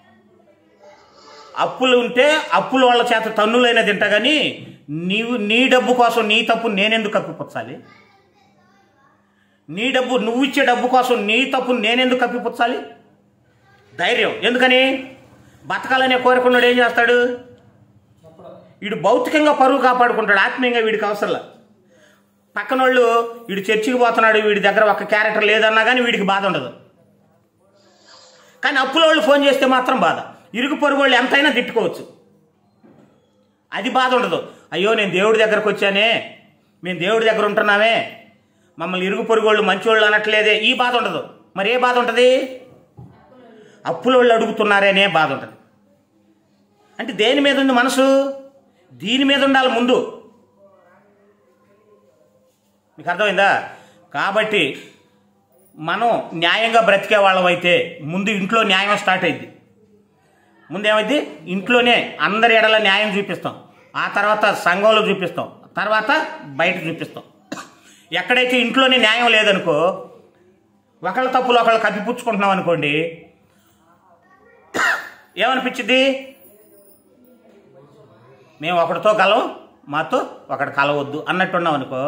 అప్పులు ఉంటే అప్పుల వాళ్ళ చేత తన్నులైనా తింటా కానీ నీవు నీ డబ్బు కోసం నీ తప్పు నేనెందుకు కప్పిపుచ్చాలి నీ డబ్బు నువ్వు ఇచ్చే డబ్బు కోసం నీ తప్పు నేనెందుకు కప్పిపుచ్చాలి ధైర్యం ఎందుకని బతకాలనే కోరుకున్నాడు ఏం చేస్తాడు చెప్పడం వీడు భౌతికంగా పరువు కాపాడుకుంటాడు ఆత్మీయంగా వీడికి అవసరంలా పక్కన వాళ్ళు వీడు చర్చికి పోతున్నాడు వీడి దగ్గర ఒక క్యారెక్టర్ లేదన్నా కానీ వీడికి బాధ ఉండదు కానీ అప్పుల వాళ్ళు ఫోన్ చేస్తే మాత్రం బాధ ఇరుగు పొరుగు వాళ్ళు ఎంతైనా తిట్టుకోవచ్చు అది బాధ ఉండదు అయ్యో నేను దేవుడి దగ్గరకు వచ్చానే మేము దేవుడి దగ్గర ఉంటున్నామే మమ్మల్ని ఇరుగు పొరుగు వాళ్ళు మంచోళ్ళు అనట్లేదే ఈ బాధ ఉండదు మరి ఏ బాధ ఉంటుంది అప్పుల వాళ్ళు అడుగుతున్నారనే బాధ ఉంటుంది అంటే దేని మీద ఉంది మనసు దీని మీద ఉండాలి ముందు మీకు అర్థమైందా కాబట్టి మనం న్యాయంగా బ్రతికే వాళ్ళమైతే ముందు ఇంట్లో న్యాయం స్టార్ట్ అయింది ముందేమైంది ఇంట్లోనే అందరి ఎడల న్యాయం చూపిస్తాం ఆ తర్వాత సంఘంలో చూపిస్తాం తర్వాత బయట చూపిస్తాం ఎక్కడైతే ఇంట్లోనే న్యాయం లేదనుకో ఒకళ్ళ తప్పులు ఒకళ్ళు కప్పిపుచ్చుకుంటున్నాం అనుకోండి ఏమనిపించింది మేము ఒకటితో కలవం మాతో ఒకటి కలవద్దు అన్నట్టున్నాం అనుకో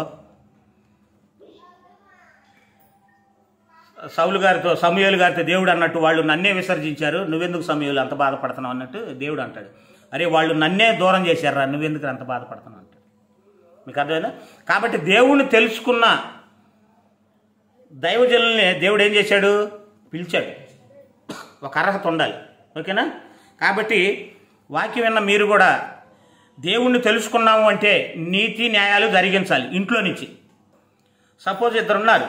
సౌలు గారితో సమూహలు గారితో దేవుడు అన్నట్టు వాళ్ళు నన్నే విసర్జించారు నువ్వెందుకు సమూహలు అంత బాధపడుతున్నావు అన్నట్టు దేవుడు అంటాడు అరే వాళ్ళు నన్నే దూరం చేశారా నువ్వెందుకు అంత బాధపడుతున్నావు అంటాడు మీకు అర్థమైందా కాబట్టి దేవుణ్ణి తెలుసుకున్న దైవజనుల్ని దేవుడు ఏం చేశాడు పిలిచాడు ఒక అర్హత ఉండాలి ఓకేనా కాబట్టి వాక్యం విన్న మీరు కూడా దేవుణ్ణి తెలుసుకున్నాము అంటే నీతి న్యాయాలు జరిగించాలి ఇంట్లో నుంచి సపోజ్ ఇద్దరు ఉన్నారు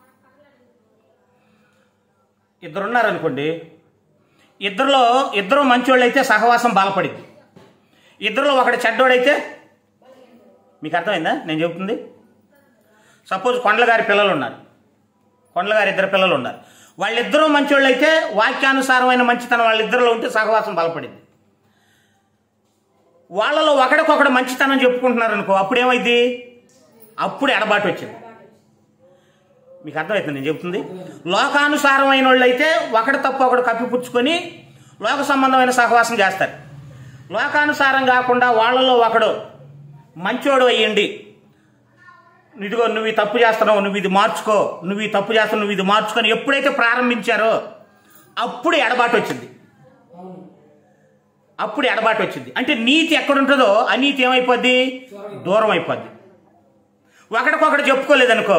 ఇద్దరు ఉన్నారు అనుకోండి ఇద్దరిలో ఇద్దరు మంచోళ్ళు అయితే సహవాసం బాలపడింది ఇద్దరిలో ఒకటి చెడ్డోడైతే మీకు అర్థమైందా నేను చెబుతుంది సపోజ్ కొండల గారి పిల్లలు ఉన్నారు కొండల గారి ఇద్దరు పిల్లలు ఉన్నారు వాళ్ళిద్దరూ మంచోళ్ళు అయితే వాక్యానుసారమైన మంచితనం వాళ్ళిద్దరిలో ఉంటే సహవాసం బలపడింది వాళ్ళలో ఒకడికొకడు మంచితనం చెప్పుకుంటున్నారు అనుకో అప్పుడేమైంది అప్పుడు ఎడబాటు వచ్చింది మీకు అర్థమవుతుంది నేను చెబుతుంది లోకానుసారమైన వాళ్ళు అయితే ఒకటి తప్ప ఒకడు కప్పిపుచ్చుకొని లోక సంబంధమైన సహవాసం చేస్తారు లోకానుసారం కాకుండా వాళ్ళలో ఒకడు మంచోడు అయ్యండి ఇదిగో నువ్వు ఈ తప్పు చేస్తున్నావు నువ్వు ఇది మార్చుకో నువ్వు ఈ తప్పు చేస్తున్నావు నువ్వు ఇది మార్చుకొని ఎప్పుడైతే ప్రారంభించారో అప్పుడు ఎడబాటు వచ్చింది అవును అప్పుడు ఎడబాటు వచ్చింది అంటే నీతి ఎక్కడుంటుందో అనీతి ఏమైపోద్ది దూరం అయిపోద్ది ఒకడికొకడు చెప్పుకోలేదనుకో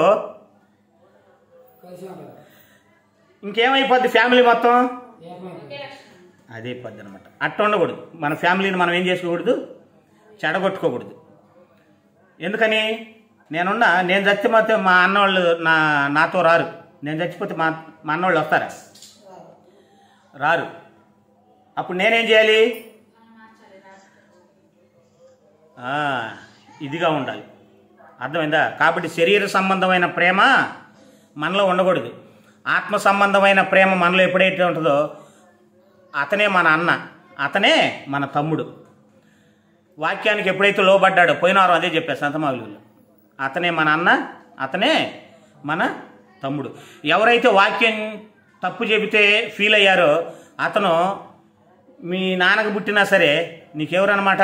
కలిసి ఉంటుంది ఇంకేమైపోద్ది ఫ్యామిలీ మొత్తం ఏకమైంది అదే పద్ది అనమాట అట్ట ఉండకూడదు మన ఫ్యామిలీని మనం ఏం చేసుకోకూడదు చెడగొట్టుకోకూడదు ఎందుకని నేనున్నా నేను చచ్చిపోతే మా అన్నవాళ్ళు నా నాతో రారు నేను చచ్చిపోతే మా మా అన్నవాళ్ళు వస్తారా రారు అప్పుడు నేనేం చేయాలి ఆ, ఇదిగా ఉండాలి అర్థమైందా కాబట్టి శరీర సంబంధమైన ప్రేమ మనలో ఉండకూడదు ఆత్మ సంబంధమైన ప్రేమ మనలో ఎప్పుడైతే ఉంటుందో అతనే మన అన్న అతనే మన తమ్ముడు వాక్యానికి ఎప్పుడైతే లోబడ్డాడో పోయిన వారం అదే చెప్పారు సంతమాగులు అతనే మన అన్న అతనే మన తమ్ముడు ఎవరైతే వాక్యం తప్పు చెబితే ఫీల్ అయ్యారో అతను మీ నాన్నకు పుట్టినా సరే నీకెవరన్నమాట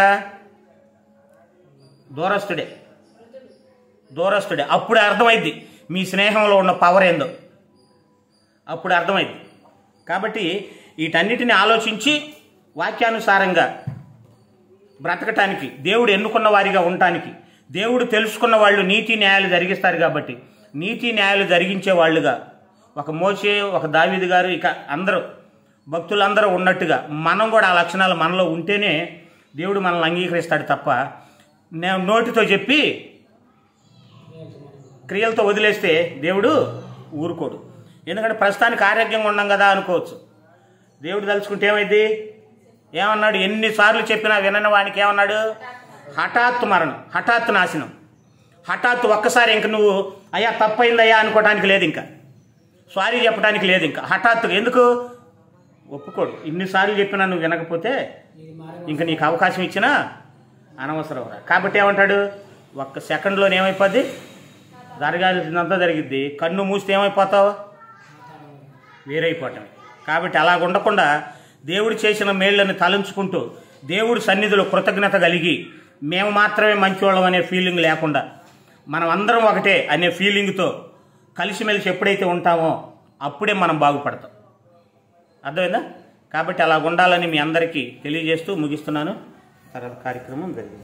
దూరస్తుడే దూరస్తుడే అప్పుడు అర్థమైద్ది మీ స్నేహంలో ఉన్న పవర్ ఏందో అప్పుడు అర్థమైంది కాబట్టి వీటన్నిటిని ఆలోచించి వాక్యానుసారంగా బ్రతకటానికి దేవుడు ఎన్నుకున్న వారిగా ఉండటానికి దేవుడు తెలుసుకున్న వాళ్ళు నీతి న్యాయాలు జరిగిస్తారు కాబట్టి నీతి న్యాయాలు జరిగించే వాళ్ళుగా ఒక మోసే ఒక దావీదు గారు ఇక అందరూ భక్తులందరూ ఉన్నట్టుగా మనం కూడా ఆ లక్షణాలు మనలో ఉంటేనే దేవుడు మనల్ని అంగీకరిస్తాడు తప్ప నేను నోటితో చెప్పి క్రియలతో వదిలేస్తే దేవుడు ఊరుకోడు ఎందుకంటే ప్రస్తుతానికి ఆరోగ్యంగా ఉన్నాం కదా అనుకోవచ్చు దేవుడు తలుచుకుంటే ఏమైంది ఏమన్నాడు ఎన్నిసార్లు చెప్పినా వినని వానికి ఏమన్నాడు హఠాత్తు మరణం హఠాత్తు నాశనం హఠాత్తు ఒక్కసారి ఇంక నువ్వు అయ్యా తప్పైందయ్యా అనుకోవడానికి లేదు ఇంకా సారీ చెప్పడానికి లేదు ఇంకా హఠాత్తుగా ఎందుకు ఒప్పుకోడు ఇన్నిసార్లు చెప్పినా నువ్వు వినకపోతే ఇది మారే ఇంక నీకు అవకాశం ఇచ్చినా అనవసరం రా కాబట్టి ఏమంటాడు ఒక్క సెకండ్లోనే ఏమైపోద్ది జరగాల్సిందంతా జరిగిద్ది కన్ను మూస్తే ఏమైపోతావు వేరైపోవటం కాబట్టి అలా ఉండకుండా దేవుడు చేసిన మేళ్లను తలంచుకుంటూ దేవుడి సన్నిధిలో కృతజ్ఞత కలిగి మేము మాత్రమే మంచివాళ్ళం అనే ఫీలింగ్ లేకుండా మనం అందరం ఒకటే అనే ఫీలింగ్తో కలిసిమెలిసి ఎప్పుడైతే ఉంటామో అప్పుడే మనం బాగుపడతాం అర్థమైందా కాబట్టి అలా ఉండాలని మీ అందరికీ తెలియజేస్తూ ముగిస్తున్నాను తర్వాత కార్యక్రమం జరిగింది